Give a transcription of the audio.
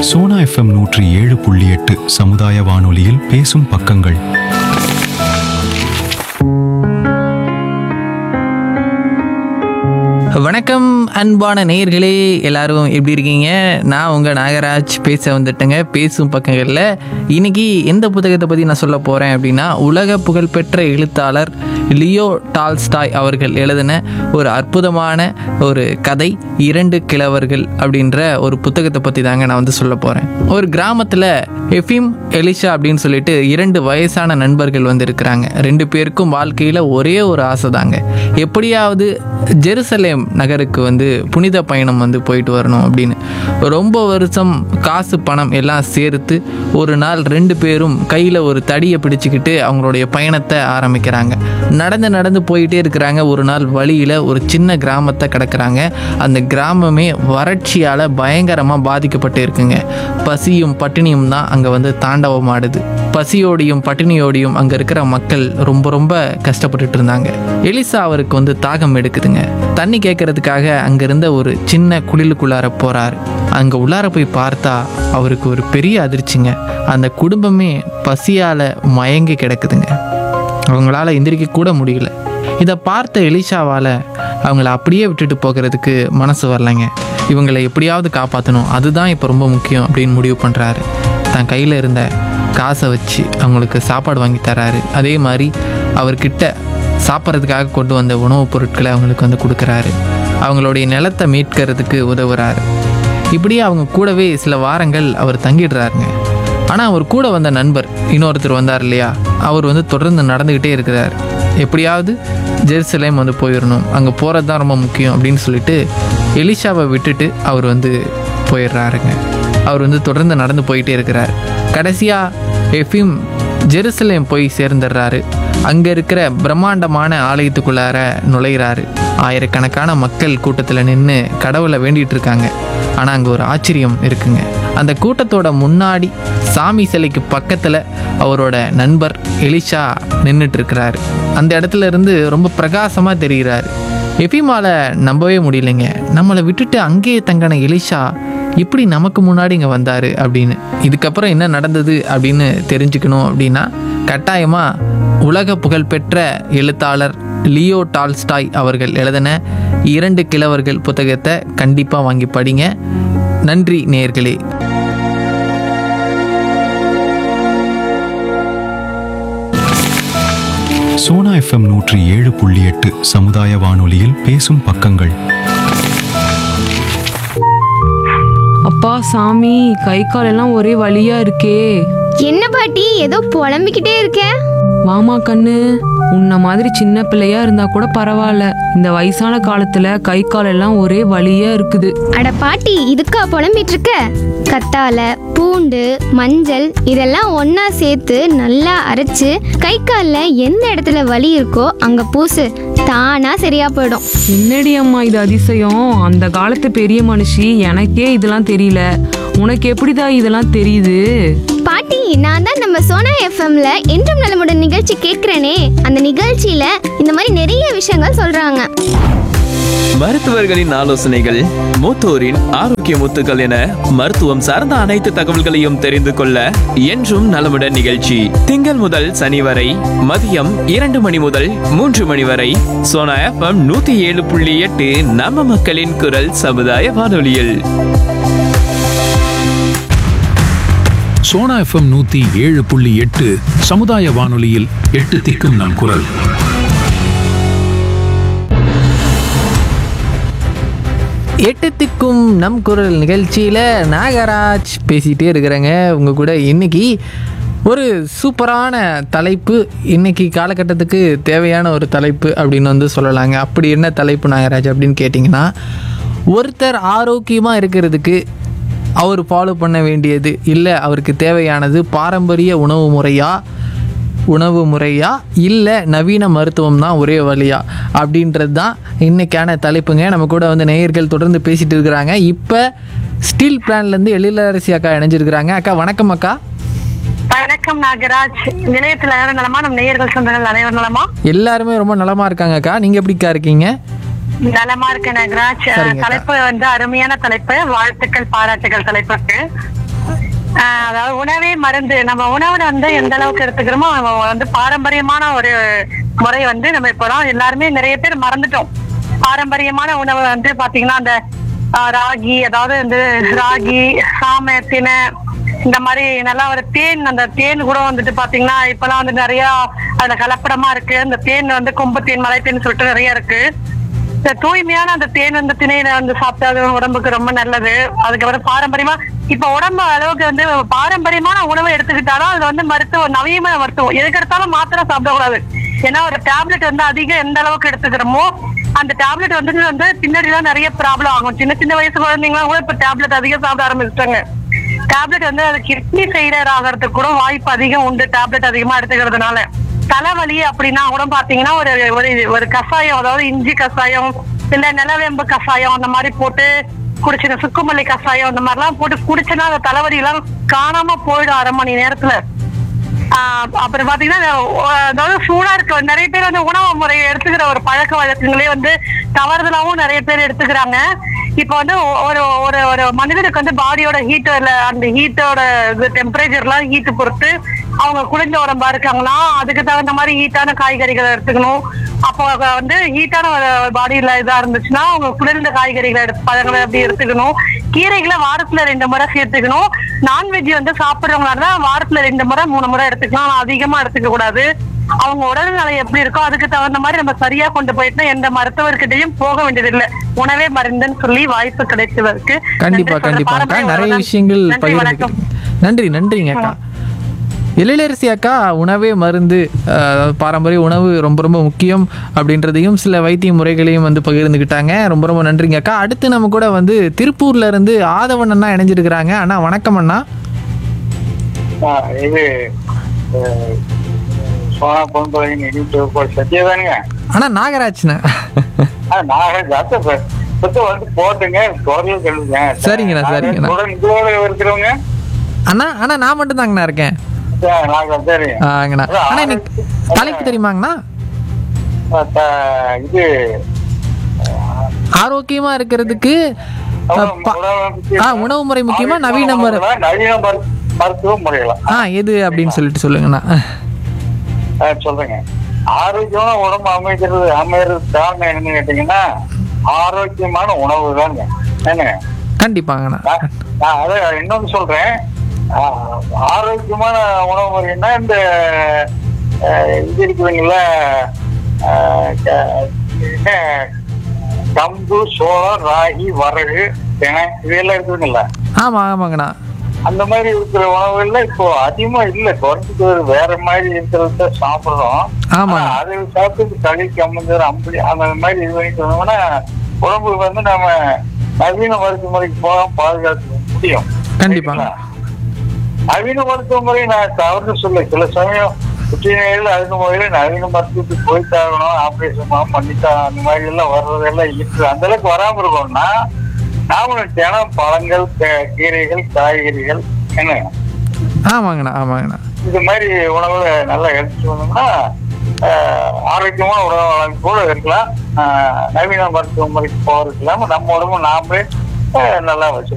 Sona FM நூற்றி ஏழு புள்ளி எட்டு சமுதாய வானொலியில் பேசும் பக்கங்கள் வணக்கம் அன்பான நேயர்களே எல்லாரும் எப்படி இருக்கீங்க நான் உங்கள் நாகராஜ் பேச வந்துட்டேங்க பேசும் பக்கங்களில் இன்னைக்கு எந்த புத்தகத்தை பற்றி நான் சொல்ல போகிறேன் அப்படின்னா உலக புகழ்பெற்ற எழுத்தாளர் லியோ டால்ஸ்டாய் அவர்கள் எழுதின ஒரு அற்புதமான ஒரு கதை இரண்டு கிழவர்கள் அப்படின்ற ஒரு புத்தகத்தை பற்றி தாங்க நான் வந்து சொல்ல போகிறேன் ஒரு கிராமத்தில் எஃபிம் எலிஷா அப்படின்னு சொல்லிட்டு இரண்டு வயசான நண்பர்கள் வந்து இருக்கிறாங்க ரெண்டு பேருக்கும் வாழ்க்கையில் ஒரே ஒரு ஆசை தாங்க எப்படியாவது ஜெருசலேம் நகருக்கு வந்து புனித பயணம் வந்து போயிட்டு வரணும் அப்படின்னு ரொம்ப வருஷம் காசு பணம் எல்லாம் சேர்த்து ஒரு நாள் ரெண்டு பேரும் கையில் ஒரு தடியை பிடிச்சிக்கிட்டு அவங்களுடைய பயணத்தை ஆரம்பிக்கிறாங்க நடந்து நடந்து போயிட்டே இருக்கிறாங்க ஒரு நாள் வழியில் ஒரு சின்ன கிராமத்தை கிடக்குறாங்க அந்த கிராமமே வறட்சியால் பயங்கரமாக பாதிக்கப்பட்டு இருக்குங்க பசியும் பட்டினியும் தான் அங்கே வந்து தாண்டவமாடுது பசியோடையும் பட்டினியோடையும் அங்கே இருக்கிற மக்கள் ரொம்ப ரொம்ப கஷ்டப்பட்டுட்டு இருந்தாங்க எலிசா அவருக்கு வந்து தாகம் எடுக்குதுங்க தண்ணி கேட்கறதுக்காக அங்கே இருந்த ஒரு சின்ன குளிலுக்குள்ளார போகிறாரு அங்கே உள்ளார போய் பார்த்தா அவருக்கு ஒரு பெரிய அதிர்ச்சிங்க அந்த குடும்பமே பசியால் மயங்கி கிடக்குதுங்க அவங்களால எந்திரிக்க கூட முடியல இதை பார்த்த எலிஷாவால் அவங்கள அப்படியே விட்டுட்டு போகிறதுக்கு மனசு வரலைங்க இவங்களை எப்படியாவது காப்பாற்றணும் அதுதான் இப்போ ரொம்ப முக்கியம் அப்படின்னு முடிவு பண்ணுறாரு தன் கையில் இருந்த காசை வச்சு அவங்களுக்கு சாப்பாடு வாங்கி தராரு அதே மாதிரி அவர்கிட்ட சாப்பிட்றதுக்காக கொண்டு வந்த உணவுப் பொருட்களை அவங்களுக்கு வந்து கொடுக்குறாரு அவங்களுடைய நிலத்தை மீட்கிறதுக்கு உதவுறாரு இப்படியே அவங்க கூடவே சில வாரங்கள் அவர் தங்கிடுறாருங்க ஆனால் அவர் கூட வந்த நண்பர் இன்னொருத்தர் வந்தார் இல்லையா அவர் வந்து தொடர்ந்து நடந்துக்கிட்டே இருக்கிறார் எப்படியாவது ஜெருசலேம் வந்து போயிடணும் அங்கே போகிறது தான் ரொம்ப முக்கியம் அப்படின்னு சொல்லிட்டு எலிஷாவை விட்டுட்டு அவர் வந்து போயிடுறாருங்க அவர் வந்து தொடர்ந்து நடந்து போயிட்டே இருக்கிறார் கடைசியாக எஃபிம் ஜெருசலேம் போய் சேர்ந்துடுறாரு அங்கே இருக்கிற பிரம்மாண்டமான ஆலயத்துக்குள்ளார நுழையிறாரு ஆயிரக்கணக்கான மக்கள் கூட்டத்தில் நின்று கடவுளை வேண்டிட்டு இருக்காங்க ஆனால் அங்கே ஒரு ஆச்சரியம் இருக்குங்க அந்த கூட்டத்தோட முன்னாடி சாமி சிலைக்கு பக்கத்தில் அவரோட நண்பர் எலிஷா நின்றுட்டு இருக்கிறாரு அந்த இடத்துல இருந்து ரொம்ப பிரகாசமாக தெரிகிறாரு எஃபிமால நம்பவே முடியலைங்க நம்மளை விட்டுட்டு அங்கேயே தங்கின எலிஷா இப்படி நமக்கு முன்னாடி இங்கே வந்தார் அப்படின்னு இதுக்கப்புறம் என்ன நடந்தது அப்படின்னு தெரிஞ்சுக்கணும் அப்படின்னா கட்டாயமாக உலக புகழ்பெற்ற எழுத்தாளர் லியோ டால்ஸ்டாய் அவர்கள் எழுதின இரண்டு கிழவர்கள் புத்தகத்தை கண்டிப்பாக வாங்கி படிங்க நன்றி நேயர்களே சோனா எஃப்எம் நூற்றி ஏழு புள்ளி எட்டு சமுதாய வானொலியில் பேசும் பக்கங்கள் அப்பா சாமி கை கால் எல்லாம் ஒரே வலியா இருக்கே என்ன பாட்டி ஏதோ புலம்பிக்கிட்டே இருக்க வாமா கண்ணு உன்ன மாதிரி சின்ன பிள்ளையா இருந்தா கூட பரவாயில்ல இந்த வயசான காலத்துல கை கால் எல்லாம் ஒரே வலியா இருக்குது அட பாட்டி இதுக்கா புலம்பிட்டு இருக்க கத்தால பூண்டு மஞ்சள் இதெல்லாம் ஒண்ணா சேர்த்து நல்லா அரைச்சு கை கால்ல எந்த இடத்துல வலி இருக்கோ அங்க பூசு தானா சரியா போயிடும் என்னடி அம்மா இது அதிசயம் அந்த காலத்து பெரிய மனுஷி எனக்கே இதெல்லாம் தெரியல உனக்கு எப்படிடா இதெல்லாம் தெரியுது பாட்டி நான் தான் நம்ம சோனா எஃப்எம்ல என்றும் நலமுடன் நிகழ்ச்சி கேட்கிறேனே அந்த நிகழ்ச்சியில இந்த மாதிரி நிறைய விஷயங்கள் சொல்றாங்க மருத்துவர்களின் ஆலோசனைகள் மூத்தோரின் ஆரோக்கிய முத்துக்கள் என மருத்துவம் சார்ந்த அனைத்து தகவல்களையும் தெரிந்து கொள்ள என்றும் நலமுடன் நிகழ்ச்சி திங்கள் முதல் சனி வரை மதியம் இரண்டு மணி முதல் மூன்று மணி வரை சோனா எஃப்எம் நூத்தி ஏழு புள்ளி எட்டு நம்ம மக்களின் குரல் சமுதாய வானொலியில் சோனா எஃப்எம் நூத்தி ஏழு புள்ளி எட்டு சமுதாய வானொலியில் எட்டு திக்கும் நம் குரல் எட்டு திக்கும் நம் குரல் நிகழ்ச்சியில் நாகராஜ் பேசிகிட்டே இருக்கிறேங்க உங்கள் கூட இன்னைக்கு ஒரு சூப்பரான தலைப்பு இன்னைக்கு காலகட்டத்துக்கு தேவையான ஒரு தலைப்பு அப்படின்னு வந்து சொல்லலாங்க அப்படி என்ன தலைப்பு நாகராஜ் அப்படின்னு கேட்டிங்கன்னா ஒருத்தர் ஆரோக்கியமாக இருக்கிறதுக்கு அவர் ஃபாலோ பண்ண வேண்டியது இல்லை அவருக்கு தேவையானது பாரம்பரிய உணவு முறையா உணவு முறையா இல்லை நவீன மருத்துவம் தான் ஒரே வழியா அப்படின்றது தான் இன்னைக்கான தலைப்புங்க நம்ம கூட வந்து நேயர்கள் தொடர்ந்து பேசிட்டு இருக்கிறாங்க இப்போ ஸ்டீல் பிளான்லேருந்து எழிலரசி அக்கா இணைஞ்சிருக்கிறாங்க அக்கா வணக்கம் அக்கா வணக்கம் நாகராஜ் நிலையத்தில் எல்லாரும் நலமா நம் நேயர்கள் சொந்தங்கள் அனைவரும் நலமா எல்லாருமே ரொம்ப நலமா இருக்காங்க அக்கா நீங்கள் எப்படிக்கா இருக்கீங்க நலமா இருக்கு நாகராஜ் சரிங்கக்கா. தலைப்பு வந்து அருமையான தலைப்பு வாழ்த்துக்கள் பாராட்டுகள் தலைப்புக்கு ஆஹ் அதாவது உணவே மருந்து நம்ம உணவுல வந்து எந்த அளவுக்கு எடுத்துக்கிறோமோ நம்ம வந்து பாரம்பரியமான ஒரு முறை வந்து நம்ம இப்போலாம் எல்லாருமே நிறைய பேர் மறந்துட்டோம் பாரம்பரியமான உணவு வந்து பாத்தீங்கன்னா அந்த ஆஹ், ராகி அதாவது வந்து ராகி சாமை தினை இந்த மாதிரி நல்லா ஒரு தேன் அந்த தேன் கூட வந்துட்டு பாத்தீங்கன்னா இப்பெல்லாம் வந்து நிறைய அதுல கலப்படமா இருக்கு அந்த தேன் வந்து கொம்பு தேன் மலை தேன் சொல்லிட்டு நிறைய இருக்கு இந்த தூய்மையான அந்த தேன் வந்து திணையில வந்து சாப்பிட்டா அது உடம்புக்கு ரொம்ப நல்லது அதுக்கப்புறம் பாரம்பரியமா இப்ப உடம்பு அளவுக்கு வந்து பாரம்பரியமான உணவை எடுத்துக்கிட்டாலும் அது வந்து மருத்துவம் நவீன மருத்துவம் எதுக்கு எடுத்தாலும் மாத்திரை சாப்பிடக்கூடாது ஏன்னா ஒரு டேப்லெட் வந்து அதிகம் எந்த அளவுக்கு எடுத்துக்கிறோமோ அந்த டேப்லெட் வந்து வந்து பின்னாடி தான் நிறைய ப்ராப்ளம் ஆகும் சின்ன சின்ன வயசு குழந்தைங்களாம் கூட இப்ப டேப்லெட் அதிகம் சாப்பிட ஆரம்பிச்சிட்டாங்க டேப்லெட் வந்து அது கிட்னி ஃபெயிலியர் ஆகிறதுக்கு கூட வாய்ப்பு அதிகம் உண்டு டேப்லெட் அதிகமா எடுத்துக்கிறதுனால தலைவலி அப்படின்னா கூட பாத்தீங்கன்னா ஒரு ஒரு ஒரு கஷாயம் அதாவது இஞ்சி கஷாயம் இல்ல நிலவேம்பு கஷாயம் அந்த மாதிரி போட்டு குடிச்சுங்க சுக்குமல்லி கஷாயம் அந்த மாதிரிலாம் போட்டு குடிச்சோன்னா அந்த தலைவலி எல்லாம் காணாம போயிடும் அரை மணி நேரத்துல ஆஹ் அப்புறம் பாத்தீங்கன்னா அஹ் அதாவது சூடா இருக்க நிறைய பேர் வந்து உணவு முறையை எடுத்துக்கிற ஒரு பழக்க வழக்கங்களே வந்து தவறுதலாவும் நிறைய பேர் எடுத்துக்கிறாங்க இப்ப வந்து ஒரு ஒரு ஒரு மனிதனுக்கு வந்து பாடியோட ஹீட் அந்த ஹீட்டோட டெம்பரேச்சர்லாம் ஹீட் பொறுத்து அவங்க குளிர்ந்த உடம்பா இருக்காங்களா அதுக்கு தகுந்த மாதிரி ஹீட்டான காய்கறிகளை எடுத்துக்கணும் அப்போ அவங்க வந்து ஹீட்டான பாடியில இதா இருந்துச்சுன்னா அவங்க குளிர்ந்த காய்கறிகளை எடுத்து பழங்களை அப்படி எடுத்துக்கணும் கீரைகளை வாரத்துல ரெண்டு முறை சேர்த்துக்கணும் நான்வெஜ் வந்து சாப்பிடுறவங்களா இருந்தா வாரத்துல ரெண்டு முறை மூணு முறை எடுத்துக்கலாம் ஆனா அதிகமா எடுத்துக்க கூடாது அவங்க உடல்நிலை எப்படி இருக்கோ அதுக்கு தகுந்த மாதிரி நம்ம சரியா கொண்டு போயிட்டு எந்த மருத்துவர்கிட்டயும் போக வேண்டியதில்லை உணவே மருந்துன்னு சொல்லி வாய்ப்பு கிடைத்ததற்கு கண்டிப்பா நன்றி கண்டிப்பா அக்கா பாரம்பரிய நிறைய உணவுதான். விஷயங்கள் நன்றி வணக்கம் பகிர்ந்துக்கிட்டீங்க நன்றி நன்றிங்க அக்கா எழிலரசி அக்கா உணவே மருந்து அஹ், அதாவது பாரம்பரிய உணவு ரொம்ப ரொம்ப முக்கியம் அப்படின்றதையும் சில வைத்திய முறைகளையும் வந்து பகிர்ந்துக்கிட்டாங்க ரொம்ப ரொம்ப நன்றிங்க அக்கா அடுத்து நம்ம கூட வந்து திருப்பூர்ல இருந்து ஆதவன் அண்ணா இணைஞ்சிருக்கிறாங்க அண்ணா வணக்கம் அண்ணா ஆ, இது அஹ், சோனா பொன்பழகின் இனிப்பு சத்தியதானுங்க அண்ணா நாகராஜ்ண்ணா ஆ, நான் ஜாத்த புத்த வந்து போட்டுங்க குரல் கழுதுங்க சரிங்கண்ணா, சரிங்கண்ணா. இதோட இருக்கிறவங்க அண்ணா அண்ணா நான் மட்டும் தாங்கண்ணா இருக்கேன் சரி, நான் சரிங்க ஆங்கண்ணா அதான் அண்ணா எனக்கு தலைப்பு தெரியுமாங்கண்ணா ஆ, த- இது ஆரோக்கியமா இருக்கிறதுக்கு அஹ், ப- உணவு ஆ உணவு முறை முக்கியமா நவீன முறை நவீன மரு- மருத்துவ முறைகளா ஆ எது அப்படின்னு சொல்லிட்டு சொல்லுங்கண்ணா ஆ, சொல்றேங்க ஆரோக்கியமான உடம்பு அமைக்கிறது அமைகிறது காரணம் என்னன்னு கேட்டீங்கன்னா ஆரோக்கியமான உணவு தாங்க என்னங்க கண்டிப்பாங்கண்ணா நான் நான் அதை இன்னொன்னு சொல்றேன் ஆஹ் ஆரோக்கியமான உணவு முறைன்னா இந்த ஆஹ் இது இருக்குதுங்கள ஆஹ் க- என்ன கம்பு சோளம் ராகி வரகு தினை இதெல்லாம் இருக்குதுங்கள ஆமா ஆமாங்கண்ணா அந்த மாதிரி இருக்கிற உணவுகள்ல இப்போ அதிகமா இல்ல குறைஞ்சிட்டு வருது. வேற மாதிரி இருக்கிறத சாப்பிடுறோம் ஆமாங்க. ஆனா அதை சாப்பிட்டு களி கம்மஞ்சர் அம்பளி அந்த மாதிரி இது பண்ணிட்டு வந்தோம்னா உடம்புக்கு வந்து நம்ம நவீன மருத்துவ முறைக்கு போக பாதுகாக்க முடியும் கண்டிப்பாங்க. சரிங்களா? நவீன மருத்துவ முறை நான் தவறு சொல்ல சில சமயம் புற்றுநோயில் நவீன முறையில நவீன மருத்துவத்துக்கு போய்த்தாகணும் ஆபரேஷன் பண்ணித்தான் அந்த மாதிரி எல்லாம் வர்றதெல்லாம் இருக்கு அந்த அளவுக்கு வராம இருக்கணும்னா நாமளும் தினம் பழங்கள் கீ- கீரைகள் காய்கறிகள் என்ன ஆமாங்கண்ணா ஆமாங்கண்ணா இது மாதிரி உணவுல நல்லா எடுத்துட்டு வந்தோம்னா ஆஹ், ஆரோக்கியமான உணவு அமைப்போட இருக்கலாம் ஆஹ், நவீன மருத்துவ முறைக்கு போகிறதுக்கு இல்லாம நம்ம உடம்பு நாமளே ஆஹ், நல்லா வச்சு